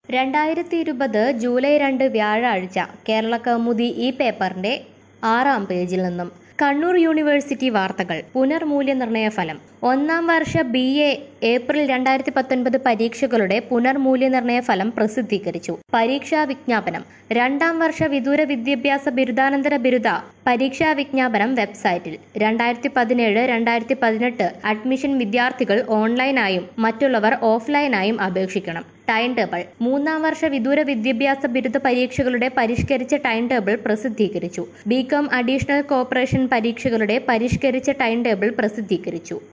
രണ്ടായിരത്തി ഇരുപത് ജൂലൈ രണ്ട് വ്യാഴാഴ്ച കേരള കൗമുദി ഈ പേപ്പറിന്റെ ആറാം പേജിൽ നിന്നും കണ്ണൂർ യൂണിവേഴ്സിറ്റി വാർത്തകൾ പുനർമൂല്യനിർണയ ഫലം ഒന്നാം വർഷ ബി എ ഏപ്രിൽ രണ്ടായിരത്തി പത്തൊൻപത് പരീക്ഷകളുടെ പുനർമൂല്യനിർണയ ഫലം പ്രസിദ്ധീകരിച്ചു പരീക്ഷാ വിജ്ഞാപനം രണ്ടാം വർഷ വിദൂര വിദ്യാഭ്യാസ ബിരുദാനന്തര ബിരുദ പരീക്ഷാ വിജ്ഞാപനം വെബ്സൈറ്റിൽ രണ്ടായിരത്തി പതിനേഴ് രണ്ടായിരത്തി പതിനെട്ട് അഡ്മിഷൻ വിദ്യാർത്ഥികൾ ഓൺലൈനായും മറ്റുള്ളവർ ഓഫ്ലൈനായും അപേക്ഷിക്കണം ടൈം ടേബിൾ മൂന്നാം വർഷ വിദൂര വിദ്യാഭ്യാസ ബിരുദ പരീക്ഷകളുടെ പരിഷ്കരിച്ച ടൈം ടേബിൾ പ്രസിദ്ധീകരിച്ചു ബികോം അഡീഷണൽ കോർപ്പറേഷൻ പരീക്ഷകളുടെ പരിഷ്കരിച്ച ടൈം ടേബിൾ പ്രസിദ്ധീകരിച്ചു